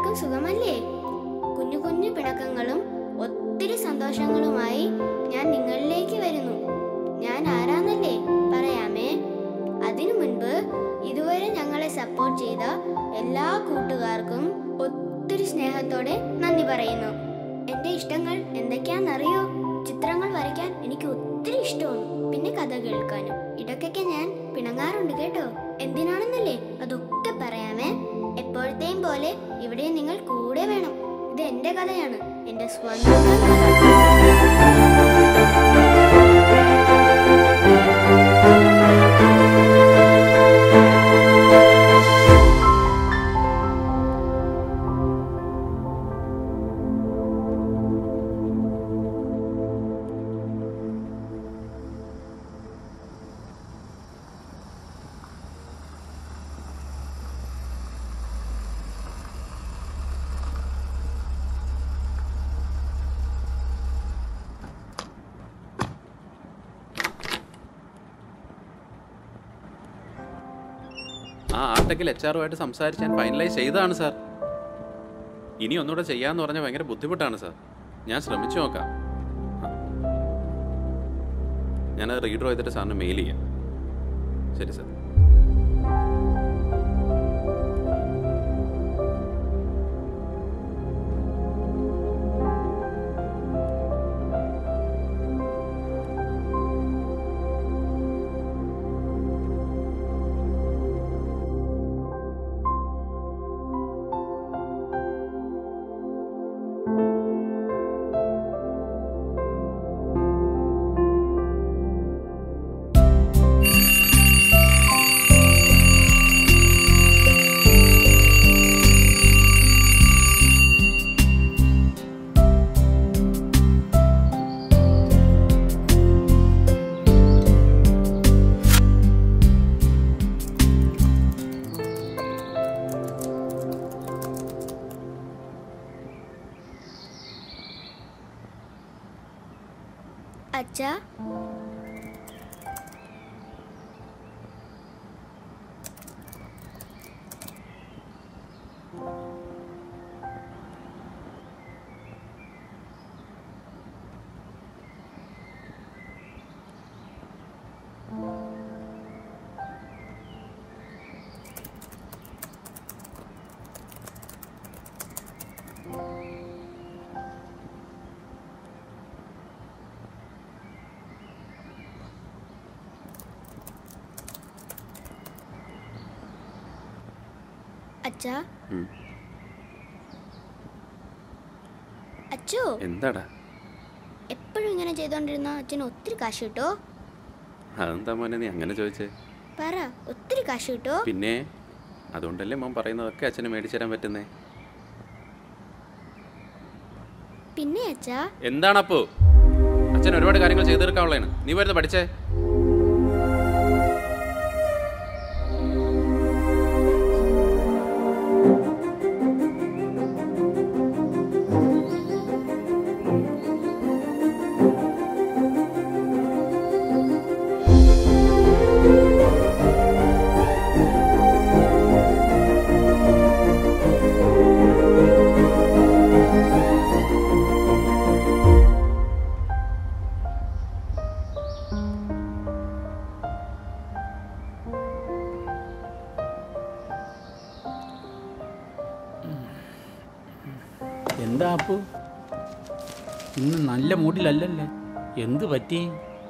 എല്ലാവർക്കും സുഖമല്ലേ കുഞ്ഞു കുഞ്ഞു പിണക്കങ്ങളും ഒത്തിരി സന്തോഷങ്ങളുമായി ഞാൻ നിങ്ങളിലേക്ക് വരുന്നു ഞാൻ ആരാന്നല്ലേ പറയാമേ അതിനു മുൻപ് ഇതുവരെ ഞങ്ങളെ സപ്പോർട്ട് ചെയ്ത എല്ലാ കൂട്ടുകാർക്കും ഒത്തിരി സ്നേഹത്തോടെ നന്ദി പറയുന്നു എന്റെ ഇഷ്ടങ്ങൾ എന്തൊക്കെയാണെന്നറിയോ ചിത്രങ്ങൾ വരയ്ക്കാൻ എനിക്ക് ഒത്തിരി ഇഷ്ടമാണ് പിന്നെ കഥ കേൾക്കാനും ഇടയ്ക്കൊക്കെ ഞാൻ പിണങ്ങാറുണ്ട് കേട്ടോ എന്തിനാണെന്നല്ലേ അതൊക്കെ പറയാമേ എപ്പോഴത്തെയും പോലെ ഇവിടെ നിങ്ങൾ കൂടെ വേണം ഇത് എന്റെ കഥയാണ് എന്റെ സ്വന്തം കഥ ആ ആർട്ടെക്കിൽ എച്ച് ആറുമായിട്ട് സംസാരിച്ച് ഞാൻ ഫൈനലൈസ് ചെയ്തതാണ് സാർ ഇനി ഒന്നുകൂടെ ചെയ്യാന്ന് പറഞ്ഞാൽ ഭയങ്കര ബുദ്ധിമുട്ടാണ് സാർ ഞാൻ ശ്രമിച്ചു നോക്കാം ആ. ഞാനത് റീഡ്രോ ചെയ്തിട്ട് സാറിന് മെയിൽ ചെയ്യാം ശരി സാർ അച്ഛാ അച്ഛാ ഉം. അച്ചോ എന്താടാ എപ്പോഴും ഇങ്ങനെ ചെയ്തോണ്ടിരുന്ന അച്ഛന് ഒത്തിരി കാശ് കിട്ടോ അതെന്താ മോനെ നീ അങ്ങനെ ചോദിച്ചേ പറ ഒത്തിരി കാശ് കിട്ടോ പിന്നെ അതുകൊണ്ടല്ലേ മോൻ പറയുന്നതൊക്കെ അച്ഛന് മേടിച്ചു തരാൻ പറ്റുന്നേ പിന്നെ അച്ഛാ എന്താണപ്പോ അച്ഛൻ ഒരുപാട് കാര്യങ്ങൾ ചെയ്തു തീർക്കാനുള്ളതാണ് നീ വരുന്ന പഠിച്ചേ എന്താ അപ്പു ഇന്ന് നല്ല മൂഡിലല്ലല്ലേ എന്ത് പറ്റി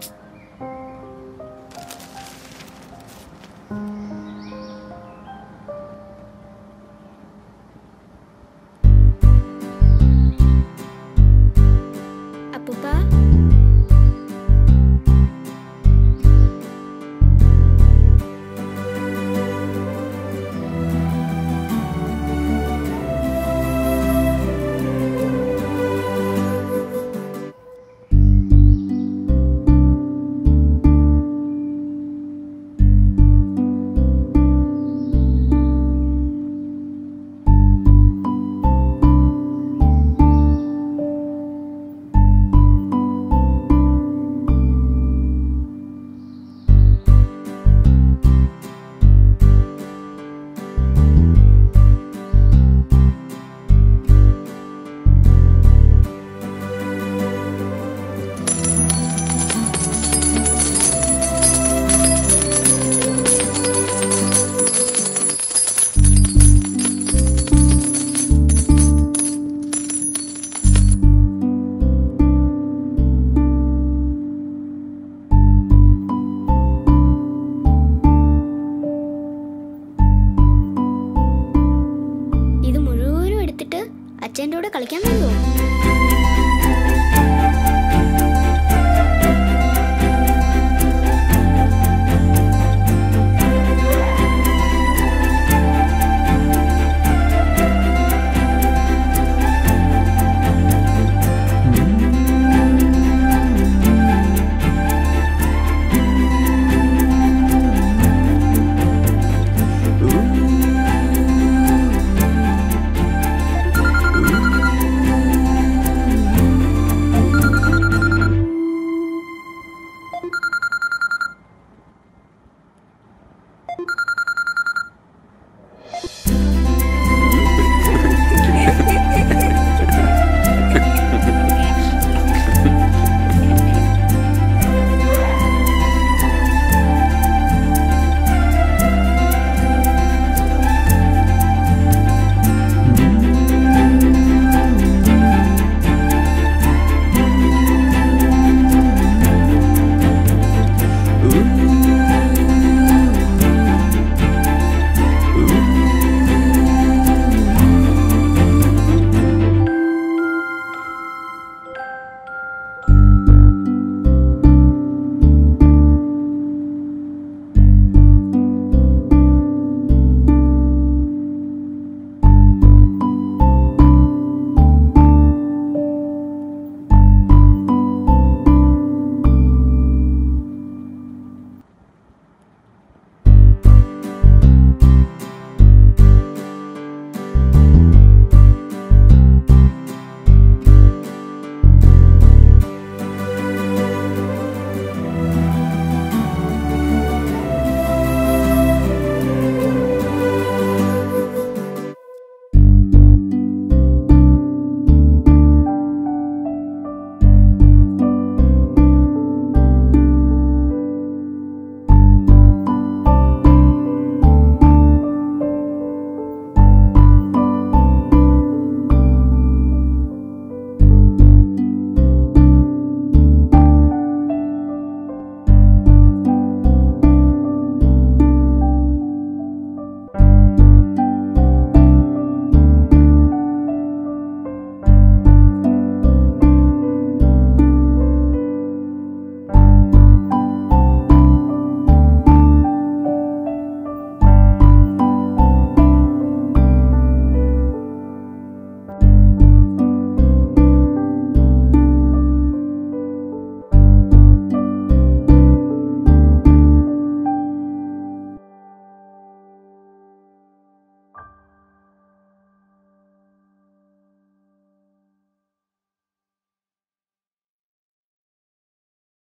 അപ്പൂപ്പ അച്ഛൻ്റെ കൂടെ കളിക്കാൻ വരുമോ